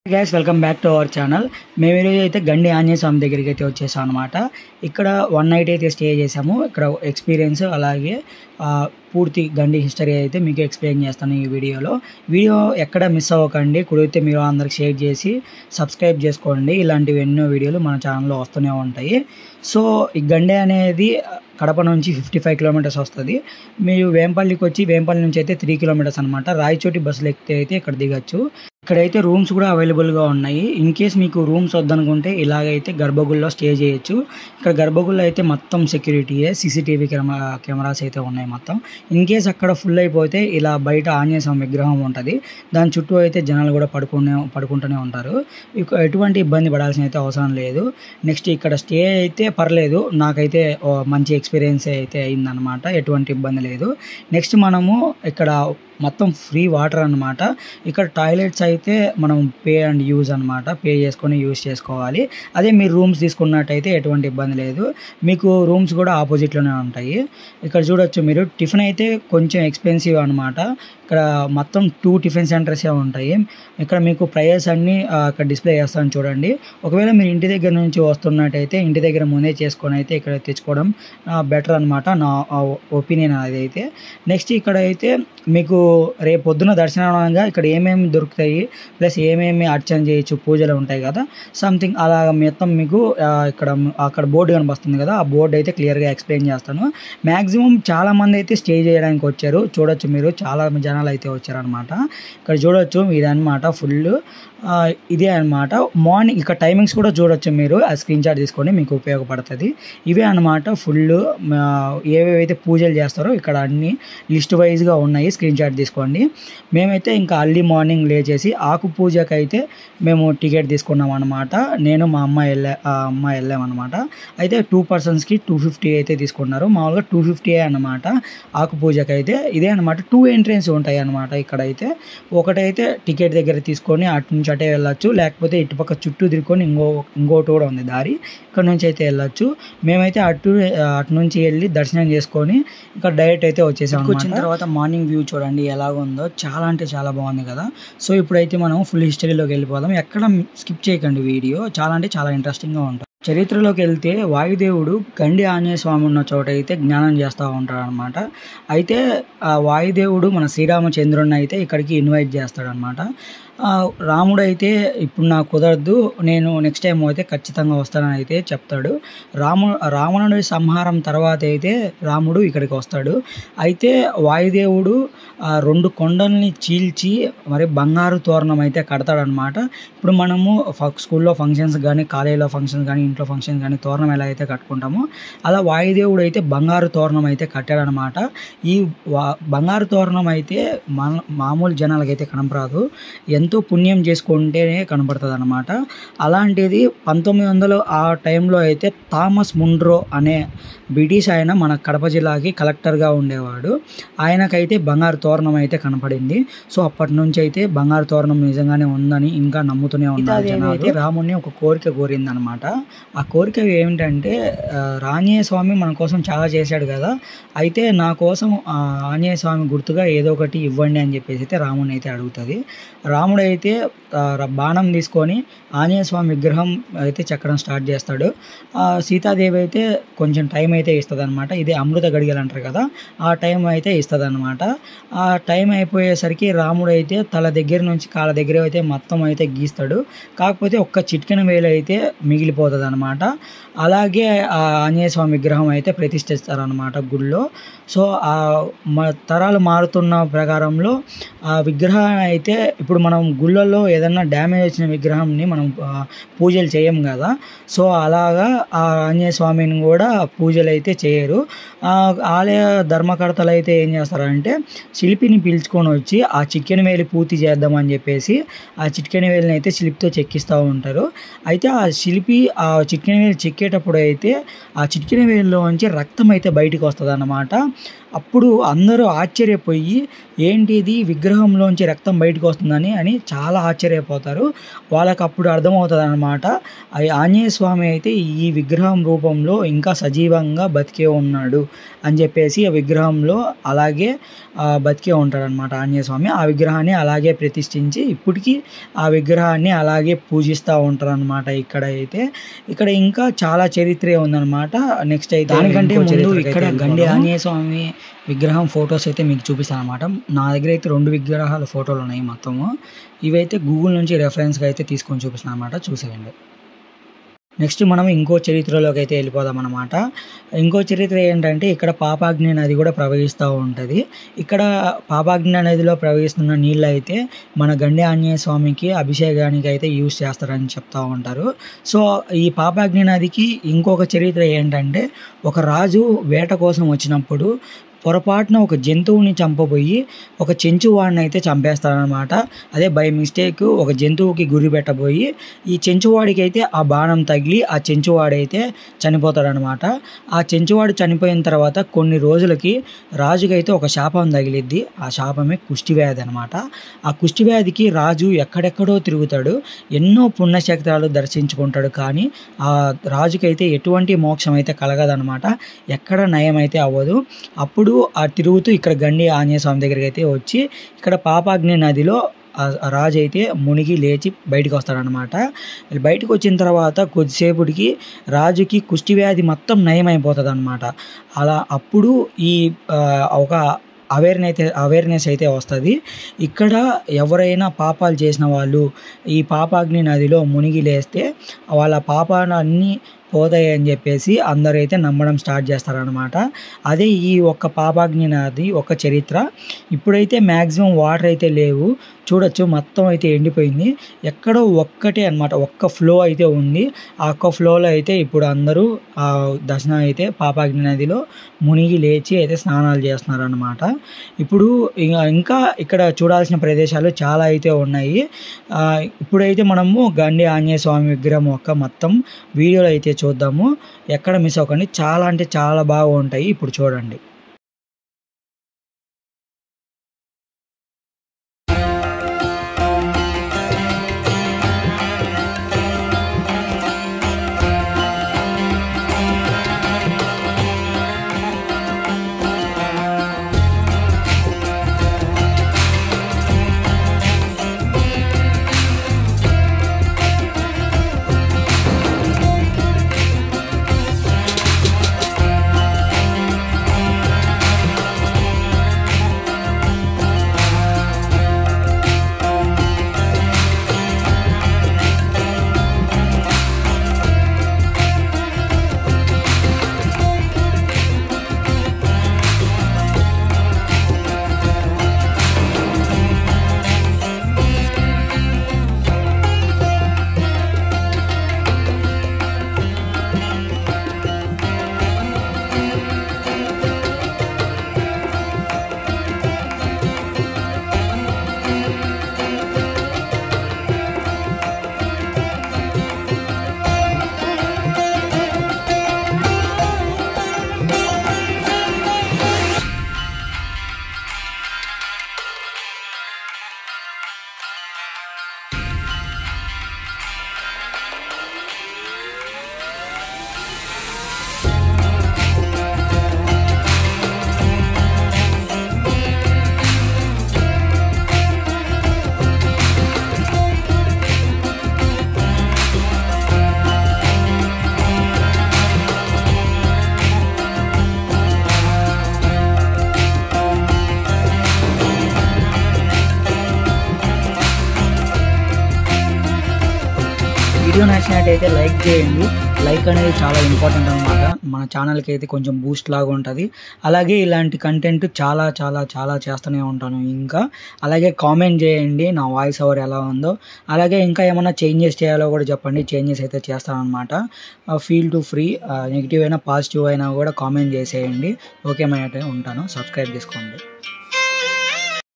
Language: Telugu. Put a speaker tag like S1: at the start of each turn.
S1: Gas welcome back to our channel మేము ఈరోజు అయితే గండి ఆంజనేయ స్వామి దగ్గరికి అయితే వచ్చేసాం అనమాట ఇక్కడ వన్ నైట్ అయితే స్టే చేసాము ఇక్కడ ఎక్స్పీరియన్స్ అలాగే ఆ, పూర్తి గండి హిస్టరీ అయితే మీకు ఎక్స్ప్లెయిన్ చేస్తాను ఈ వీడియోలో వీడియో ఎక్కడ మిస్ అవ్వకండి కుదిరితే మీరు అందరికి షేర్ చేసి సబ్స్క్రైబ్ చేసుకోండి ఇలాంటివి ఎన్నో వీడియోలు మన ఛానల్లో వస్తూనే ఉంటాయి సో ఈ గండి అనేది కడప నుంచి ఫిఫ్టీ ఫైవ్ కిలోమీటర్స్ వస్తుంది మీరు వేంపల్లికి వచ్చి వేంపల్లి నుంచి అయితే త్రీ కిలోమీటర్స్ అనమాట రాయచోటి బస్సులు ఎక్కితే అయితే ఇక్కడ దిగచ్చు ఇక్కడైతే రూమ్స్ కూడా అవైలబుల్గా ఉన్నాయి ఇన్ కేస్ మీకు రూమ్స్ వద్దనుకుంటే ఇలాగైతే గర్భగుడిలో స్టే చేయొచ్చు ఇక్కడ గర్భగుడిలో అయితే మొత్తం సెక్యూరిటీయే సీసీటీవీ కెమెరా కెమెరాస్ అయితే ఉన్నాయి మొత్తం ఇన్ కేస్ అక్కడ ఫుల్ అయిపోతే ఇలా బయట ఆంజనేయ స్వామి విగ్రహం ఉంటుంది దాని చుట్టూ అయితే జనాలు కూడా పడుకునే పడుకుంటూనే ఉంటారు ఇక ఎటువంటి ఇబ్బంది పడాల్సిన అయితే అవసరం లేదు నెక్స్ట్ ఇక్కడ స్టే అయితే పర్లేదు నాకైతే ఓ మంచి ఎక్స్పీరియన్స్ అయితే అయిందనమాట ఎటువంటి ఇబ్బంది లేదు నెక్స్ట్ మనము ఇక్కడ మొత్తం ఫ్రీ వాటర్ అన్నమాట ఇక్కడ టాయిలెట్స్ అయితే మనం పే అండ్ యూజ్ అన్నమాట పే చేసుకొని యూజ్ చేసుకోవాలి అదే మీరు రూమ్స్ తీసుకున్నట్టయితే ఎటువంటి ఇబ్బంది లేదు మీకు రూమ్స్ కూడా ఆపోజిట్లోనే ఉంటాయి ఇక్కడ చూడొచ్చు మీరు టిఫిన్ అయితే కొంచెం ఎక్స్పెన్సివ్ అనమాట ఇక్కడ మొత్తం టూ టిఫిన్ సెంటర్సే ఉంటాయి ఇక్కడ మీకు ప్రైజెస్ అన్నీ ఆ, ఇక్కడ డిస్ప్లే చేస్తాను చూడండి ఒకవేళ మీరు ఇంటి దగ్గర నుంచి వస్తున్నట్టయితే ఇంటి దగ్గర ముందే చేసుకొని అయితే ఇక్కడ తెచ్చుకోవడం బెటర్ అనమాట నా ఒపీనియన్ అదైతే నెక్స్ట్ ఇక్కడ అయితే మీకు రేపు పొద్దున దర్శనంగా ఇక్కడ ఏమేమి దొరుకుతాయి ప్లస్ ఏమేమి అర్చన చేయొచ్చు పూజలు ఉంటాయి కదా సంథింగ్ అలా మొత్తం మీకు ఆ, ఇక్కడ అక్కడ బోర్డు కనిపిస్తుంది కదా ఆ బోర్డు అయితే క్లియర్గా ఎక్స్ప్లెయిన్ చేస్తాను మ్యాక్సిమం చాలా మంది అయితే స్టే చేయడానికి వచ్చారు చూడొచ్చు మీరు చాలా జనాలు అయితే వచ్చారనమాట ఇక్కడ చూడొచ్చు ఇదన్నమాట ఫుల్ ఇదే అన్నమాట మార్నింగ్ ఇక్కడ టైమింగ్స్ కూడా చూడొచ్చు మీరు ఆ స్క్రీన్ షాట్ తీసుకొని మీకు ఉపయోగపడుతుంది ఇవే అన్నమాట ఫుల్ ఏవేవైతే పూజలు చేస్తారో ఇక్కడ అన్ని లిస్ట్ వైజ్గా ఉన్నాయి స్క్రీన్ షాట్ తీసుకోండి మేమైతే ఇంకా అర్లీ మార్నింగ్ లేచేసి ఆకు పూజకి అయితే మేము టికెట్ తీసుకున్నాం అనమాట నేను మా అమ్మ వెళ్ళా ఆ అమ్మ వెళ్ళామన్నమాట అయితే టూ పర్సన్స్కి టూ ఫిఫ్టీ అయితే తీసుకున్నారు మామూలుగా టూ ఫిఫ్టీ అనమాట ఆకు పూజకి అయితే ఇదే అనమాట టూ ఎంట్రెన్స్ ఉంటాయి అనమాట ఇక్కడైతే ఒకటైతే టికెట్ దగ్గర తీసుకొని అటు నుంచి అటే వెళ్ళొచ్చు లేకపోతే ఇటుపక్క చుట్టూ తిరుక్కొని ఇంకో ఇంకోటి కూడా ఉంది దారి ఇక్కడ నుంచి అయితే వెళ్ళొచ్చు మేమైతే అటు అటు నుంచి వెళ్ళి దర్శనం చేసుకొని ఇక్కడ డైరెక్ట్ అయితే వచ్చేసాం వచ్చిన తర్వాత మార్నింగ్ వ్యూ చూడండి ఎలాగుందో చాలా అంటే చాలా బాగుంది కదా సో ఇప్పుడైతే మనం ఫుల్ హిస్టరీలోకి వెళ్ళిపోదాం ఎక్కడ స్కిప్ చేయకండి వీడియో చాలా అంటే చాలా ఇంట్రెస్టింగ్గా ఉంటుంది చరిత్రలోకి వెళ్తే వాయుదేవుడు గండి ఆంజనేయ స్వామి ఉన్న చోట అయితే జ్ఞానం చేస్తూ ఉంటాడు అనమాట అయితే ఆ వాయుదేవుడు మన శ్రీరామచంద్రుడిని అయితే ఇక్కడికి ఇన్వైట్ చేస్తాడు అనమాట రాముడు అయితే ఇప్పుడు నాకు కుదరదు నేను నెక్స్ట్ టైం అయితే ఖచ్చితంగా వస్తానని అయితే చెప్తాడు రాము రావణుడి సంహారం తర్వాత అయితే రాముడు ఇక్కడికి వస్తాడు అయితే వాయుదేవుడు ఆ రెండు కొండల్ని చీల్చి మరి బంగారు తోరణం అయితే కడతాడనమాట ఇప్పుడు మనము ఫ- స్కూల్లో ఫంక్షన్స్ కానీ కాలేజీలో ఫంక్షన్స్ కానీ ఇంట్లో ఫంక్షన్స్ కానీ తోరణం ఎలా అయితే కట్టుకుంటామో అలా వాయుదేవుడు అయితే బంగారు తోరణం అయితే కట్టాడనమాట ఈ వా- బంగారు తోరణం అయితే మన మామూలు జనాలకైతే కనపరాదు ఎంతో పుణ్యం చేసుకుంటేనే కనపడుతుంది అనమాట అలాంటిది పంతొమ్మిది వందలు ఆ టైంలో అయితే థామస్ ముండ్రో అనే బ్రిటిష్ ఆయన మన కడప జిల్లాకి కలెక్టర్గా ఉండేవాడు ఆయనకైతే బంగారు తోరణం అయితే కనపడింది సో అప్పటి నుంచి అయితే బంగారు తోరణం నిజంగానే ఉందని ఇంకా నమ్ముతూనే ఉన్నారు జనాలు. అయితే రాముని ఒక కోరిక కోరింది అనమాట ఆ కోరిక ఏమిటంటే ఆ, ఆంజనేయ స్వామి మన కోసం చాలా చేశాడు కదా అయితే నా కోసం ఆ, ఆంజనేయ స్వామి గుర్తుగా ఏదో ఒకటి ఇవ్వండి అని చెప్పేసి అయితే రాముని అయితే అడుగుతుంది రాముడు అయితే ఆ, ర- బాణం తీసుకొని ఆంజనేయ స్వామి విగ్రహం అయితే చెక్కడం స్టార్ట్ చేస్తాడు ఆ, సీతాదేవి అయితే కొంచెం టైం అయితే ఇస్తుంది అనమాట ఇది అమృత గడిగలు అంటారు కదా ఆ టైం అయితే ఇస్తుంది అనమాట ఆ టైం అయిపోయేసరికి రాముడు అయితే తల దగ్గర నుంచి కాళ్ళ దగ్గర అయితే మొత్తం అయితే గీస్తాడు కాకపోతే ఒక్క చిట్కెన వేలు అయితే మిగిలిపోతుంది అనమాట అలాగే ఆ ఆంజనేయ స్వామి విగ్రహం అయితే ప్రతిష్ఠిస్తారనమాట గుడిలో సో ఆ మ- తరాలు మారుతున్న ప్రకారంలో ఆ విగ్రహం అయితే ఇప్పుడు మనం గుళ్ళల్లో ఏదన్నా డ్యామేజ్ వచ్చిన విగ్రహంని మనం ఆ, పూజలు చేయం కదా సో అలాగా ఆ ఆంజనేయ స్వామిని కూడా పూజలు అయితే చేయరు ఆ ఆలయ ధర్మకర్తలు అయితే ఏం చేస్తారంటే శిల్పిని పిలుచుకొని వచ్చి ఆ చికెన్ వేలి పూర్తి చేద్దామని చెప్పేసి ఆ చికెన్ వేలిని అయితే శిల్పితో చెక్కిస్తూ ఉంటారు అయితే ఆ శిల్పి ఆ చికెన్ వేలు చెక్కేటప్పుడు అయితే ఆ చికెన్ వేలిలోంచి రక్తం అయితే బయటికి వస్తుంది అన్నమాట అప్పుడు అందరూ ఆశ్చర్యపోయి ఏంటి ఇది విగ్రహంలోంచి రక్తం బయటకు వస్తుందని అని చాలా ఆశ్చర్యపోతారు వాళ్ళకి అప్పుడు అర్థమవుతుంది అనమాట ఆంజనేయ స్వామి అయితే ఈ విగ్రహం రూపంలో ఇంకా సజీవంగా బతికే ఉన్నాడు అని చెప్పేసి ఆ విగ్రహంలో అలాగే ఆ, బతికే ఉంటాడు అనమాట ఆంజనేయ స్వామి ఆ విగ్రహాన్ని అలాగే ప్రతిష్ఠించి ఇప్పటికీ ఆ విగ్రహాన్ని అలాగే పూజిస్తూ ఉంటారు అనమాట ఇక్కడ అయితే ఇక్కడ ఇంకా చాలా చరిత్రే ఉందన్నమాట నెక్స్ట్ అయితే దానికంటే
S2: ఇంకో
S1: ముందు
S2: చరిత్రకి
S1: ఇక్కడ
S2: అయితే
S1: గండి
S2: వెళ్ళిపోదాం.
S1: ఆంజనేయ స్వామి విగ్రహం ఫొటోస్ అయితే మీకు చూపిస్తాను అనమాట నా దగ్గర అయితే రెండు విగ్రహాల ఫోటోలు ఉన్నాయి మొత్తము ఇవైతే గూగుల్ నుంచి రెఫరెన్స్గా అయితే తీసుకొని చూపిస్తాను అనమాట చూసేయండి నెక్స్ట్ మనం ఇంకో చరిత్రలోకి అయితే వెళ్ళిపోదాం అనమాట ఇంకో చరిత్ర ఏంటంటే ఇక్కడ పాపాగ్ని నది కూడా ప్రవహిస్తూ ఉంటుంది ఇక్కడ పాపాగ్ని నదిలో ప్రవహిస్తున్న నీళ్ళు అయితే మన గండి ఆంజనేయ స్వామికి అభిషేకానికి అయితే యూజ్ చేస్తారని చెప్తా ఉంటారు సో ఈ పాపాగ్ని నదికి ఇంకొక చరిత్ర ఏంటంటే ఒక రాజు వేట కోసం వచ్చినప్పుడు పొరపాటున ఒక జంతువుని చంపబోయి ఒక చెంచువాడిని అయితే చంపేస్తారనమాట అదే బై మిస్టేక్ ఒక జంతువుకి గురి పెట్టబోయి ఈ చెంచువాడికి అయితే ఆ బాణం తగిలి ఆ చెంచువాడైతే చనిపోతాడనమాట ఆ చెంచువాడు చనిపోయిన తర్వాత కొన్ని రోజులకి రాజుకైతే ఒక శాపం తగిలిద్ది ఆ శాపమే కుష్టివ్యాధి అనమాట ఆ కుష్టివ్యాధికి రాజు ఎక్కడెక్కడో తిరుగుతాడు ఎన్నో పుణ్యక్షేత్రాలు దర్శించుకుంటాడు కానీ ఆ రాజుకైతే ఎటువంటి మోక్షం అయితే కలగదనమాట ఎక్కడ నయం అయితే అవ్వదు అప్పుడు ఆ తిరుగుతూ ఇక్కడ గండి ఆంజనేయ స్వామి దగ్గరికి అయితే వచ్చి ఇక్కడ పాపాగ్ని నదిలో ఆ ఆ రాజు అయితే మునిగి లేచి బయటకు వస్తాడనమాట బయటకు వచ్చిన తర్వాత కొద్దిసేపటికి రాజుకి కుష్టి వ్యాధి మొత్తం నయం అయిపోతుంది అనమాట అలా అప్పుడు ఈ ఆ, ఒక అవేర్నెస్ అయితే అవేర్నెస్ అయితే వస్తుంది ఇక్కడ ఎవరైనా పాపాలు చేసిన వాళ్ళు ఈ పాపాగ్ని నదిలో మునిగి లేస్తే వాళ్ళ పాపాలు అన్నీ పోతాయి అని చెప్పేసి అందరైతే నమ్మడం స్టార్ట్ చేస్తారనమాట అదే ఈ ఒక్క పాపాగ్ని నది ఒక చరిత్ర ఇప్పుడైతే మ్యాక్సిమం వాటర్ అయితే లేవు చూడొచ్చు మొత్తం అయితే ఎండిపోయింది ఎక్కడో ఒక్కటే అన్నమాట ఒక్క ఫ్లో అయితే ఉంది ఆ ఒక్క ఫ్లోలో అయితే ఇప్పుడు అందరూ ఆ దర్శనం అయితే పాపాగ్ని నదిలో మునిగి లేచి అయితే స్నానాలు చేస్తున్నారు అనమాట ఇప్పుడు ఇక- ఇంకా ఇక్కడ చూడాల్సిన ప్రదేశాలు చాలా అయితే ఉన్నాయి ఆ, ఇప్పుడైతే మనము గండి ఆంజనేయ స్వామి విగ్రహం ఒక్క మొత్తం వీడియోలో అయితే చూద్దాము ఎక్కడ మిస్ అవ్వకండి చాలా అంటే చాలా బాగుంటాయి ఇప్పుడు చూడండి వీడియో నచ్చినట్టయితే లైక్ చేయండి లైక్ అనేది చాలా ఇంపార్టెంట్ అనమాట మన ఛానల్కి అయితే కొంచెం బూస్ట్ లాగా ఉంటుంది అలాగే ఇలాంటి కంటెంట్ చాలా చాలా చాలా చేస్తూనే ఉంటాను ఇంకా అలాగే కామెంట్ చేయండి నా వాయిస్ ఓవర్ ఎలా ఉందో అలాగే ఇంకా ఏమైనా చేంజెస్ చేయాలో కూడా చెప్పండి చేంజెస్ అయితే చేస్తాను అనమాట ఫీల్ టు ఫ్రీ నెగిటివ్ అయినా పాజిటివ్ అయినా కూడా కామెంట్ చేసేయండి ఓకే మైతే ఉంటాను సబ్స్క్రైబ్ చేసుకోండి